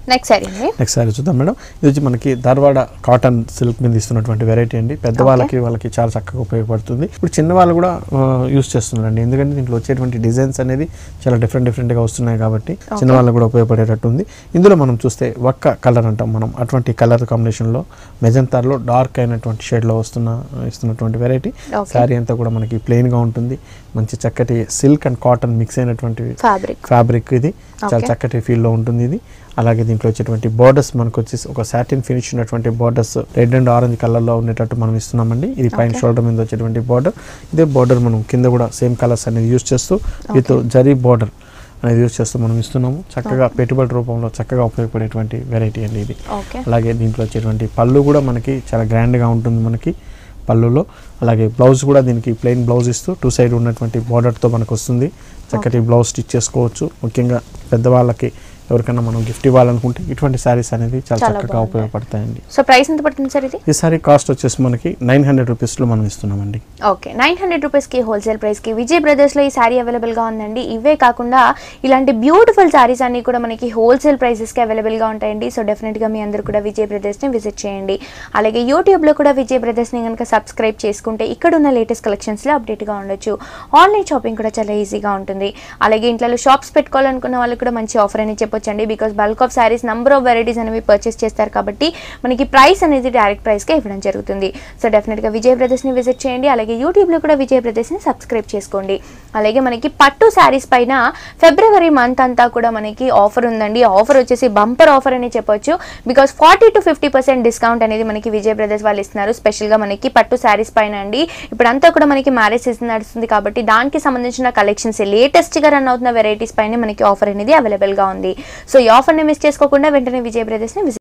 Next sari అండి next sari చూద్దాం madam ఇది వచ్చి మనకి ధార్వాడ కాటన్ సిల్క్ మీద ఇస్తున్నటువంటి వెరైటీ అండి పెద్దవాళ్ళకి వాళ్ళకి చాలా చక్కగా ఉపయోగపడుతుంది ఇప్పుడు చిన్న వాళ్ళు కూడా యూస్ చేస్తున్నారండి ఎందుకంటే దీంట్లో వచ్చేటువంటి డిజైన్స్ అనేది చాలా డిఫరెంట్ డిఫరెంట్గా వస్తున్నాయి కాబట్టి చిన్న వాళ్ళకి కూడా ఉపయోగపడేటట్టు ఉంది ఇందులో మనం చూస్తే ఒక్క కలర్ అంటాం మనం అటువంటి కలర్ కాంబినేషన్లో మెజంతార్లో డార్క్ అయినటువంటి షేడ్లో వస్తున్న ఇస్తున్నటువంటి వెరైటీ Okay. శారీ అంతా కూడా మనకి ప్లెయిన్గా ఉంటుంది మంచి చక్కటి సిల్క్ అండ్ కాటన్ మిక్స్ అయినటువంటి ఫ్యాబ్రిక్ ఫ్యాబ్రిక్ ఇది చాలా Okay. చక్కటి ఫీల్లో ఉంటుంది ఇది అలాగే దీంట్లో వచ్చేటువంటి బోర్డర్స్ మనకు వచ్చేసి ఒక సాటిన్ ఫినిష్ ఉన్నటువంటి బోర్డర్స్ రెడ్ అండ్ ఆరెంజ్ కలర్లో ఉండేటట్టు మనం ఇస్తున్నామండి ఇది పైన Okay. షోల్డర్ మీద వచ్చేటువంటి బోర్డర్ ఇదే బోర్డర్ మనం కింద కూడా సేమ్ కలర్స్ అనేది యూస్ చేస్తూ విత్ జరీ బోర్డర్ అనేది యూస్ చేస్తూ మనం ఇస్తున్నాము చక్కగా పెట్టుబడి రూపంలో చక్కగా ఉపయోగపడేటువంటి వెరైటీ అండి ఇది ఓకే అలాగే దీంట్లో వచ్చేటువంటి పళ్ళు కూడా మనకి చాలా గ్రాండ్గా ఉంటుంది మనకి పళ్ళులో అలాగే బ్లౌజ్ కూడా దీనికి ప్లెయిన్ బ్లౌజ్ ఇస్తూ టూ సైడ్ ఉన్నటువంటి బార్డర్తో మనకు వస్తుంది చక్కటి బ్లౌజ్ స్టిచ్ చేసుకోవచ్చు ముఖ్యంగా పెద్దవాళ్ళకి ఎవరికైనా మనం గిఫ్ట్ ఇవ్వాలనుకుంటే ఇటువంటి శారీస్ అనేది చాలా చాలా చక్కగా బాగున్నాయి. ఉపయోగపడతాయండి సో ప్రైస్ ఎంత పడుతుంది సార్ ఇది ఈ సారీ కాస్ట్ వచ్చేసి మనకి నైన్ హండ్రెడ్ రూపీస్లో మనం ఇస్తున్నామండి ఓకే నైన్ హండ్రెడ్ రూపీస్కి హోల్సేల్ ప్రైస్కి విజయ్ బ్రదర్స్లో ఈ శారీ అవైలబుల్గా ఉందండి ఇవే కాకుండా ఇలాంటి బ్యూటిఫుల్ శారీస్ అన్నీ కూడా మనకి హోల్సేల్ ప్రైసెస్కి అవైలబుల్గా ఉంటాయండి సో డెఫినెట్గా మీ అందరూ కూడా విజయ్ బ్రదర్స్ని విజిట్ చేయండి అలాగే యూట్యూబ్లో కూడా విజయ్ బ్రదర్స్ని కనుక సబ్స్క్రైబ్ చేసుకుంటే ఇక్కడ ఉన్న లేటెస్ట్ కలెక్షన్స్లో అప్డేట్గా ఉండొచ్చు ఆన్లైన్ షాపింగ్ కూడా చాలా ఈజీగా ఉంటుంది అలాగే ఇంట్లో షాప్స్ పెట్టుకోవాలనుకున్న వాళ్ళకి కూడా మంచి ఆఫర్ అని చెప్పొచ్చండి because bulk of saris number of varieties అనేవి పర్చేస్ చేస్తారు కాబట్టి మనకి ప్రైస్ అనేది డైరెక్ట్ ప్రైస్కే ఇవ్వడం జరుగుతుంది సో డెఫినెట్గా విజయ్ బ్రదర్స్ని విజిట్ చేయండి అలాగే యూట్యూబ్లో కూడా విజయ్ బ్రదర్స్ని సబ్స్క్రైబ్ చేసుకోండి అలాగే మనకి పట్టు శారీస్ పైన ఫిబ్రవరి మంత్ అంతా కూడా మనకి ఆఫర్ ఉందండి ఆఫర్ వచ్చేసి బంపర్ ఆఫర్ అని చెప్పొచ్చు because forty to fifty percent discount అనేది మనకి విజయ్ బ్రదర్స్ వాళ్ళు ఇస్తున్నారు స్పెషల్గా మనకి పట్టు శారీస్ పైన అండి ఇప్పుడంతా కూడా మనకి మ్యారేజ్ సీజన్ నడుస్తుంది కాబట్టి దానికి సంబంధించిన కలెక్షన్స్ లేటెస్ట్గా రన్ అవుతున్న వెరైటీస్ పైన మనకి ఆఫర్ అనేది అవైలబుల్గా ఉంది సో ఈ ఆఫర్ని మిస్ చేసుకోకుండా వెంటనే విజయ్ బ్రదర్స్ని విజిట్